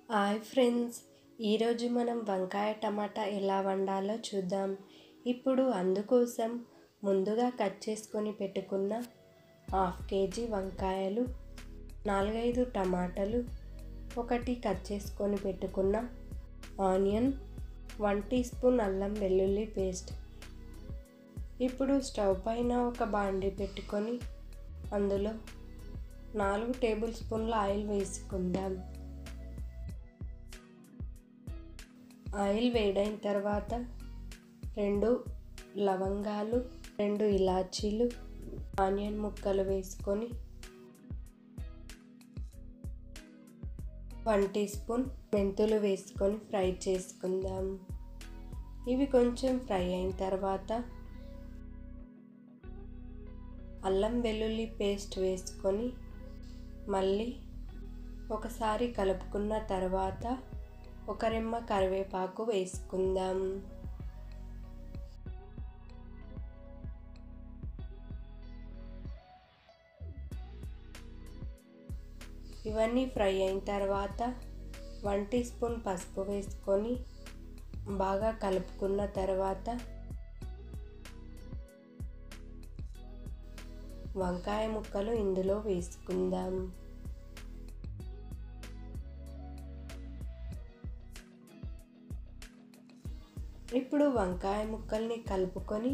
hi friends ఈరోజు మనం వంకాయ టమాటా ఎలా వండాలో చూద్దాం ఇప్పుడు అందుకోసం ముందుగా కట్ చేసుకొని పెట్టుకున్న హాఫ్ కేజీ వంకాయలు నాలుగైదు టమాటాలు ఒకటి కట్ చేసుకొని పెట్టుకున్న ఆనియన్ వన్ టీ స్పూన్ అల్లం వెల్లుల్లి పేస్ట్ ఇప్పుడు స్టవ్ పైన ఒక బాండి పెట్టుకొని అందులో నాలుగు టేబుల్ స్పూన్ల ఆయిల్ వేసుకుందాం ఆయిల్ వేడైన తర్వాత రెండు లవంగాలు రెండు ఇలాచీలు ఆనియన్ ముక్కలు వేసుకొని వన్ టీ స్పూన్ మెంతులు వేసుకొని ఫ్రై చేసుకుందాం ఇవి కొంచెం ఫ్రై అయిన తర్వాత అల్లం వెల్లుల్లి పేస్ట్ వేసుకొని మళ్ళీ ఒకసారి కలుపుకున్న తర్వాత ఒక రెమ్మ కరివేపాకు వేసుకుందాం ఇవన్నీ ఫ్రై అయిన తర్వాత వన్ టీ స్పూన్ పసుపు వేసుకొని బాగా కలుపుకున్న తర్వాత వంకాయ ముక్కలు ఇందులో వేసుకుందాం ఇప్పుడు వంకాయ ముక్కల్ని కలుపుకొని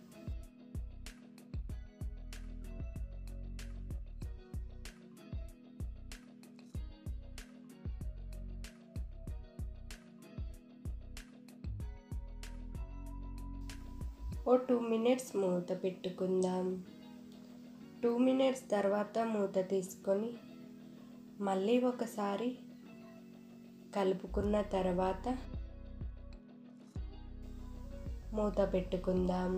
ఓ టూ మినిట్స్ మూత పెట్టుకుందాం టూ మినిట్స్ తర్వాత మూత తీసుకొని మళ్ళీ ఒకసారి కలుపుకున్న తర్వాత మూత పెట్టుకుందాం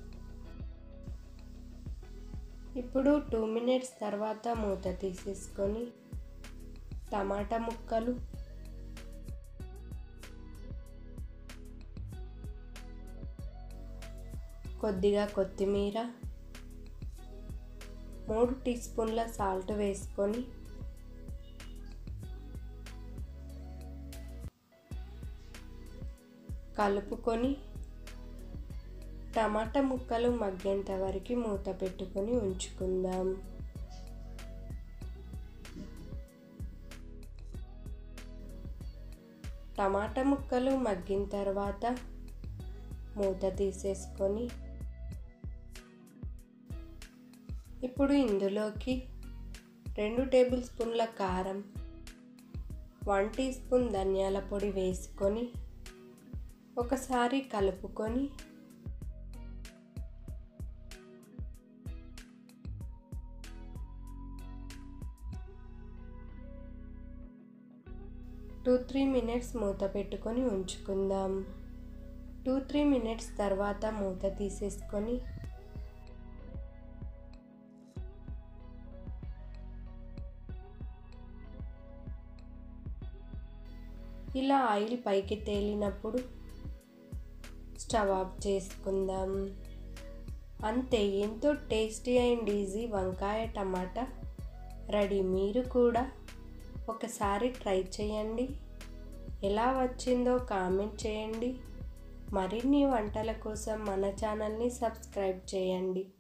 ఇప్పుడు టూ మినిట్స్ తర్వాత మూత తీసేసుకొని టమాటా ముక్కలు కొద్దిగా కొత్తిమీర మూడు టీ స్పూన్ల సాల్ట్ వేసుకొని కలుపుకొని టమాటా ముక్కలు మగ్గేంత వరకు మూత పెట్టుకొని ఉంచుకుందాం టమాటా ముక్కలు మగ్గిన తర్వాత మూత తీసేసుకొని ఇప్పుడు ఇందులోకి రెండు టేబుల్ స్పూన్ల కారం వన్ టీ స్పూన్ ధనియాల పొడి వేసుకొని ఒకసారి కలుపుకొని టూ త్రీ మినిట్స్ మూత పెట్టుకొని ఉంచుకుందాం టూ త్రీ మినిట్స్ తర్వాత మూత తీసేసుకొని ఇలా ఆయిల్ పైకి తేలినప్పుడు స్టవ్ ఆఫ్ చేసుకుందాం అంతే ఎంతో టేస్టీ అండ్ ఈజీ వంకాయ టమాటా రెడీ మీరు కూడా ఒకసారి ట్రై చేయండి ఎలా వచ్చిందో కామెంట్ చేయండి మరిన్ని వంటల కోసం మన ఛానల్ని సబ్స్క్రైబ్ చేయండి